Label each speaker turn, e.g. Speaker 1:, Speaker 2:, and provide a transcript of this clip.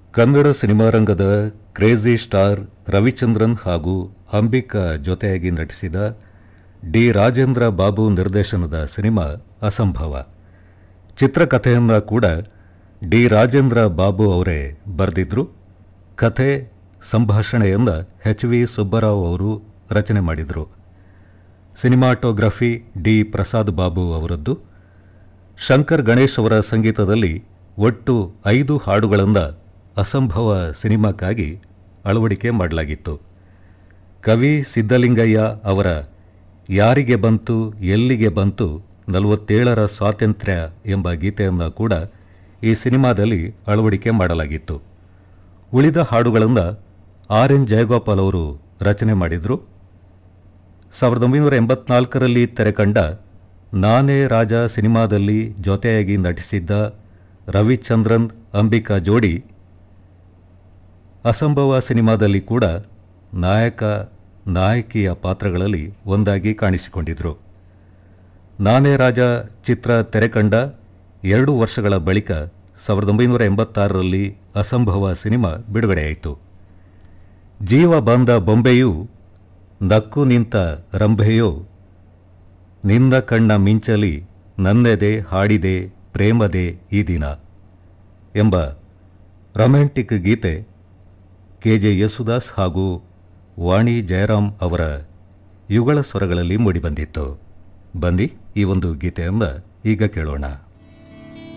Speaker 1: Kannada cinema ರಂಗದ crazy star Ravichandran ಹಾಗೂ ಅಂಬಿಕಾ ಜೊತೆಯಾಗಿ ನಟಿಸಿದ ಡಿ ರಾಜೇಂದ್ರ ಬಾಬು ನಿರ್ದೇಶನದ ಸಿನಿಮಾ ಅಸಂಭವ ಚಿತ್ರಕಥೆಯನ್ನ ಕೂಡ ಡಿ ರಾಜೇಂದ್ರ ಬಾಬು ಅವರೇ ಬರೆದಿದ್ರು ಕಥೆ ಸಂಭಾಷಣೆಯನ್ನ ಎಚ್ ವಿ ಸುಬ್ಬರಾವ್ ಅವರು ರಚನೆ ಮಾಡಿದರು ಸಿನಿಮಾಟೋಗ್ರಫಿ ಡಿ ಪ್ರಸಾದ್ ಬಾಬು ಅವರದ್ದು ಶಂಕರ್ ಗಣೇಶ್ ಅವರ ಸಂಗೀತದಲ್ಲಿ ಒಟ್ಟು ಐದು ಹಾಡುಗಳನ್ನು ಅಸಂಭವ ಸಿನಿಮಾಕ್ಕಾಗಿ ಅಳವಡಿಕೆ ಮಾಡಲಾಗಿತ್ತು ಕವಿ ಸಿದ್ದಲಿಂಗಯ್ಯ ಅವರ ಯಾರಿಗೆ ಬಂತು ಎಲ್ಲಿಗೆ ಬಂತು ನಲವತ್ತೇಳರ ಸ್ವಾತಂತ್ರ್ಯ ಎಂಬ ಗೀತೆಯನ್ನು ಕೂಡ ಈ ಸಿನಿಮಾದಲ್ಲಿ ಅಳವಡಿಕೆ ಮಾಡಲಾಗಿತ್ತು ಉಳಿದ ಹಾಡುಗಳನ್ನು ಆರ್ ಎನ್ ಜಯಗೋಪಾಲ್ ಅವರು ರಚನೆ ಮಾಡಿದರು ಸಾವಿರದ ಒಂಬೈನೂರ ಎಂಬತ್ನಾಲ್ಕರಲ್ಲಿ ತೆರೆಕಂಡ ನಾನೇ ರಾಜ ಸಿನಿಮಾದಲ್ಲಿ ಜೊತೆಯಾಗಿ ನಟಿಸಿದ್ದ ರವಿಚಂದ್ರನ್ ಅಂಬಿಕಾ ಜೋಡಿ ಅಸಂಭವ ಸಿನಿಮಾದಲ್ಲಿ ಕೂಡ ನಾಯಕ ನಾಯಕಿಯ ಪಾತ್ರಗಳಲ್ಲಿ ಒಂದಾಗಿ ಕಾಣಿಸಿಕೊಂಡಿದ್ರು ನಾನೇ ರಾಜ ಚಿತ್ರ ತೆರೆಕಂಡ ಎರಡು ವರ್ಷಗಳ ಬಳಿಕ ಸಾವಿರದ ಒಂಬೈನೂರ ಎಂಬತ್ತಾರರಲ್ಲಿ ಅಸಂಭವ ಸಿನಿಮಾ ಬಿಡುಗಡೆಯಾಯಿತು ಜೀವ ಬಂದ ಬೊಂಬೆಯೂ ನಕ್ಕು ನಿಂತ ರಂಭೆಯೋ ನಿಂದ ಕಣ್ಣ ಮಿಂಚಲಿ ನನ್ನೆದೆ ಹಾಡಿದೆ ಪ್ರೇಮದೆ ಈ ದಿನ ಎಂಬ ರೊಮ್ಯಾಂಟಿಕ್ ಗೀತೆ ಕೆ ಜೆ ಯೇಸುದಾಸ್ ಹಾಗೂ ವಾಣಿ ಜಯರಾಮ್ ಅವರ ಯುಗಳ ಸ್ವರಗಳಲ್ಲಿ ಮೂಡಿಬಂದಿತ್ತು ಬನ್ನಿ ಈ ಒಂದು ಗೀತೆಯನ್ನು ಈಗ ಕೇಳೋಣ